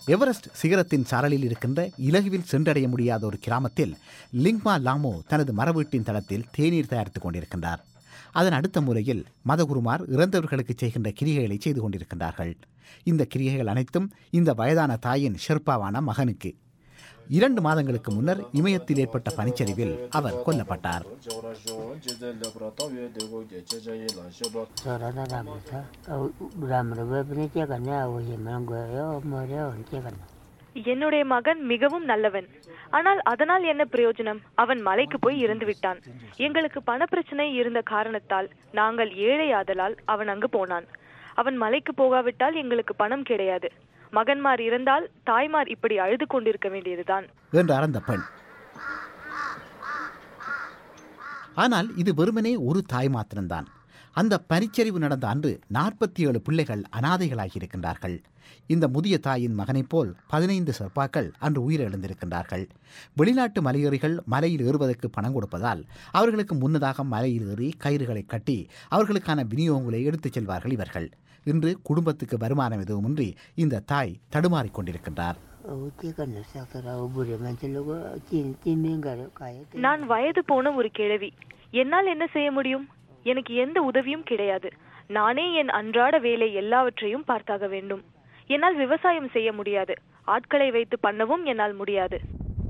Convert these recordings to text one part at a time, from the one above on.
Everest சிகரத்தின் சாரலில் இருக்கின்ற இலகுவில் சென்றடைய முடியாத ஒரு கிராமத்தில் லிங்மா லாமோ தனது மரவீட்டின் தளத்தில் தேநீர் தயாரித்துக் கொண்டிருக்கின்றார் அதன் அடுத்த முறையில் மதகுருமார் இறந்தவர்களுக்கு செய்கின்ற கிரிகைகளை செய்து கொண்டிருக்கின்றார்கள் இந்த கிரிகைகள் அனைத்தும் இந்த வயதான தாயின் ஷெர்பாவான மகனுக்கு இரண்டு மாதங்களுக்கு முன்னர் இமயத்தில் ஏற்பட்ட பனிச்சரிவில் அவர் கொல்லப்பட்டார் 저러다 나면서 라므로 왜 분이 찍었냐 오시면 거예요 뭐래요 찍었나 என்னுடைய மகன் மிகவும் நல்லவன் ஆனால் அதனால் என்ன பிரயோஜனம் அவன் மலைக்கு போய் இறந்து விட்டான் எங்களுக்கு பணப்பிரச்சனை இருந்த காரணத்தால் நாங்கள் ஏழையாதலால் அவன் அங்கு போனான் அவன் மலைக்கு போகாவிட்டால் எங்களுக்கு பணம் கிடையாது மகன்மார் இறந்தால் தாய்மார் இப்படி அழுது கொண்டிருக்க வேண்டியதுதான் என்றார் அந்த பெண் ஆனால் இது வெறுமனே ஒரு தாய் மாத்திரம்தான் அந்த பனிச்சரிவு நடந்த அன்று நாற்பத்தி ஏழு பிள்ளைகள் அனாதைகளாகி இருக்கின்றார்கள் இந்த முதிய தாயின் மகனைப் போல் பதினைந்து சிறப்பாக்கள் அன்று உயிரிழந்திருக்கின்றார்கள் வெளிநாட்டு மலையேறிகள் மலையில் ஏறுவதற்கு பணம் கொடுப்பதால் அவர்களுக்கு முன்னதாக மலையில் ஏறி கயிறுகளை கட்டி அவர்களுக்கான விநியோகங்களை எடுத்துச் செல்வார்கள் இவர்கள் இன்று குடும்பத்துக்கு வருமானம் எதுவுமின்றி இந்த தாய் தடுமாறிக் கொண்டிருக்கின்றார் 찍었나 싹들하고 물에만 들르고 찐 찐민가를 가야 돼 நான் வயது போன ஒரு கிழவி என்னால் என்ன செய்ய முடியும் எனக்கு எந்த உதவியும் கிடையாது நானே என் அன்றாட வேலை எல்லாவற்றையும் பார்த்தாக வேண்டும் என்னால் விவசாயம் செய்ய முடியாது ஆட்களை வைத்து பண்ணவும் என்னால் முடியாது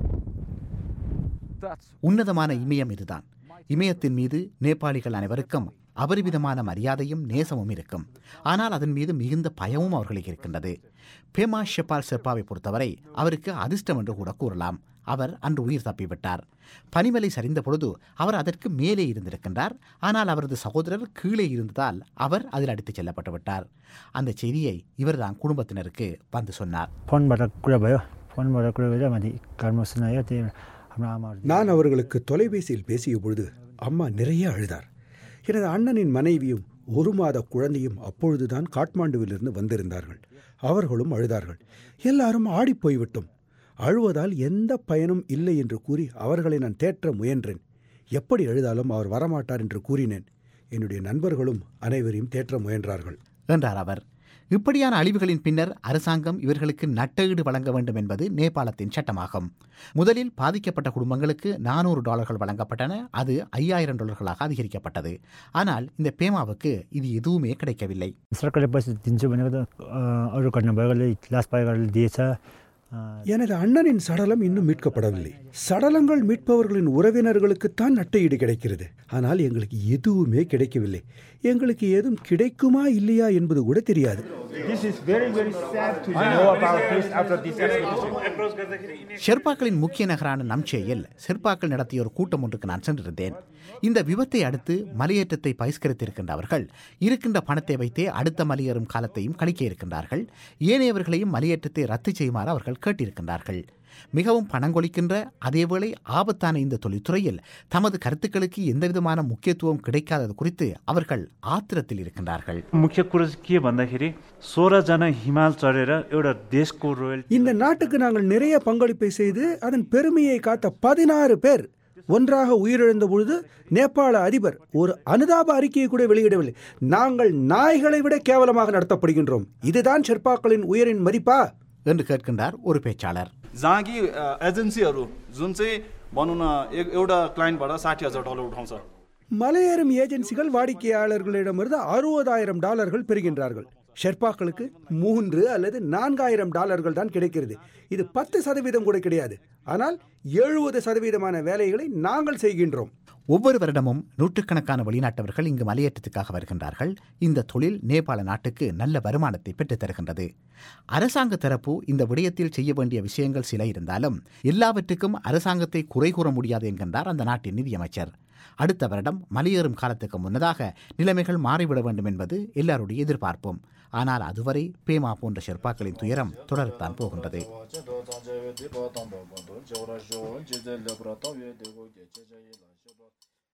உன்னதமான இமயம் இதுதான் இமயத்தின் மீது நேபாளிகள் அனைவருக்கும் அபரிவிதமான மரியாதையும் நேசமும் இருக்கும் ஆனால் அதன் மீது மிகுந்த பயமும் அவர்களுக்கு இருக்கின்றது பேமா ஷெப்பால் செப்பாவை பொறுத்தவரை அவருக்கு அதிர்ஷ்டம் என்று கூட கூறலாம் அவர் அன்று உயிர் தப்பிவிட்டார் பனிமலை சரிந்த பொழுது அவர் அதற்கு மேலே இருந்திருக்கின்றார் ஆனால் அவரது சகோதரர் கீழே இருந்ததால் அவர் அதில் அடித்துச் செல்லப்பட்டு விட்டார் அந்த செய்தியை இவர்தான் குடும்பத்தினருக்கு வந்து சொன்னார் फोनबाट कुरा भयो फोनबाट कुरा गरेर माथि घरमा सुनायो त्यही भएर हाम्रो आमाहरू நான் அவர்களுக்கு தொலைபேசியில் பேசிய பொழுது அம்மா நிறைய அழுதார் எனது அண்ணனின் மனைவியும் ஒரு மாத குழந்தையும் அப்பொழுதுதான் காட்மாண்டுவிலிருந்து வந்திருந்தார்கள் அவர்களும் அழுதார்கள் எல்லாரும் ஆடிப் போய்விட்டோம் அழுவதால் எந்த பயனும் இல்லை என்று கூறி அவர்களை நான் தேற்ற முயன்றேன் எப்படி அழுதாலும் அவர் வரமாட்டார் என்று கூறினேன் என்னுடைய நண்பர்களும் அனைவரையும் தேற்ற முயன்றார்கள் என்றார் அவர் இப்படியான அழிவுகளின் பின்னர் அரசாங்கம் இவர்களுக்கு நட்டஈடு வழங்க வேண்டும் என்பது நேபாளத்தின் சட்டமாகும் முதலில் பாதிக்கப்பட்ட குடும்பங்களுக்கு நானூறு டாலர்கள் வழங்கப்பட்டன அது ஐயாயிரம் டாலர்களாக அதிகரிக்கப்பட்டது ஆனால் இந்த பேமாவுக்கு இது எதுவுமே கிடைக்கவில்லை सरकारले पैसा दिन्छु भनेको त अ, अरू घटना भएकोले लास पाएकोले दिएछ अ, எனது அண்ணனின் சடலம் இன்னும் மீட்கப்படவில்லை சடலங்கள் மீட்பவர்களின் உறவினர்களுக்குத்தான் நட்டையீடு கிடைக்கிறது ஆனால் எங்களுக்கு எதுவுமே கிடைக்கவில்லை எங்களுக்கு ஏதும் கிடைக்குமா இல்லையா என்பது கூட தெரியாது This is very, very sad to know about this after this expedition. ஷெர்பாக்களின் முக்கிய நகரான நம்சேயில் ஷெர்பாக்கள் நடத்திய ஒரு கூட்டம் ஒன்றுக்கு நான் சென்றிருந்தேன் இந்த விபத்தை அடுத்து மலையேற்றத்தை பகிஷ்கரித்திருக்கின்ற அவர்கள் இருக்கின்ற பணத்தை வைத்தே அடுத்த மலையேறும் காலத்தையும் கணிக்க இருக்கின்றார்கள் ஏனையவர்களையும் மலையேற்றத்தை ரத்து செய்யுமாறு அவர்கள் கேட்டிருக்கின்றார்கள் மிகவும் பணங்கொழிக்கின்ற அதேவேளை ஆபத்தான இந்த தொழில்துறையில் தமது கருத்துக்களுக்கு எந்தவிதமான முக்கியத்துவம் கிடைக்காதது குறித்து அவர்கள் ஆத்திரத்தில் இருக்கின்றார்கள் मुख्य कुरो चाहिँ के भन्दाखेरि सोह्रजना हिमाल चढेर एउटा देशको रोयल இந்த நாட்டுக்கு நாங்கள் நிறைய பங்களிப்பை செய்து அதன் பெருமையை காத்த பதினாறு பேர் ஒன்றாக உயிரிழந்த பொழுது நேபாள அதிபர் ஒரு அனுதாப அறிக்கையை கூட வெளியிடவில்லை நாங்கள் நாய்களை விட கேவலமாக நடத்தப்படுகின்றோம் இதுதான் ஷெர்பாக்களின் உயரின் மதிப்பா என்று கேட்கின்றார் ஒரு பேச்சாளர் जहाँ कि अ, एजेन्सीहरू जुन चाहिँ भनौँ न ए- एउटा क्लाइन्टबाट साठी हजार डलर उठाउँछ மலையேறும் ஏஜென்சிகள் வாடிக்கையாளர்களிடமிருந்து அறுபதாயிரம் டாலர்கள் பெறுகின்றார்கள் ஷெர்பாக்களுக்கு மூன்று அல்லது நான்காயிரம் டாலர்கள் தான் கிடைக்கிறது இது பத்து சதவீதம் கூட கிடையாது ஆனால் எழுபது சதவீதமான வேலைகளை நாங்கள் செய்கின்றோம் ஒவ்வொரு வருடமும் நூற்றுக்கணக்கான வெளிநாட்டவர்கள் இங்கு மலையேற்றத்துக்காக வருகின்றார்கள் இந்த தொழில் நேபாள நாட்டுக்கு நல்ல வருமானத்தை பெற்றுத் தருகின்றது அரசாங்க தரப்பு இந்த விடயத்தில் செய்ய வேண்டிய விஷயங்கள் சில இருந்தாலும் எல்லாவற்றுக்கும் அரசாங்கத்தை குறை கூற முடியாது என்கின்றார் அந்த நாட்டின் நிதியமைச்சர் அடுத்த வருடம் மலையேறும் காலத்துக்கு முன்னதாக நிலைமைகள் மாறிவிட வேண்டும் என்பது எல்லாருடைய எதிர்பார்ப்பும் ஆனால் அதுவரை பேமா போன்ற ஷெர்பாக்களின் துயரம் தொடரத்தான் போகின்றது 제도 장제외 디바 담보 본도 저라 쇼 제제 레브라 타위에 되고 제제제 라쇼바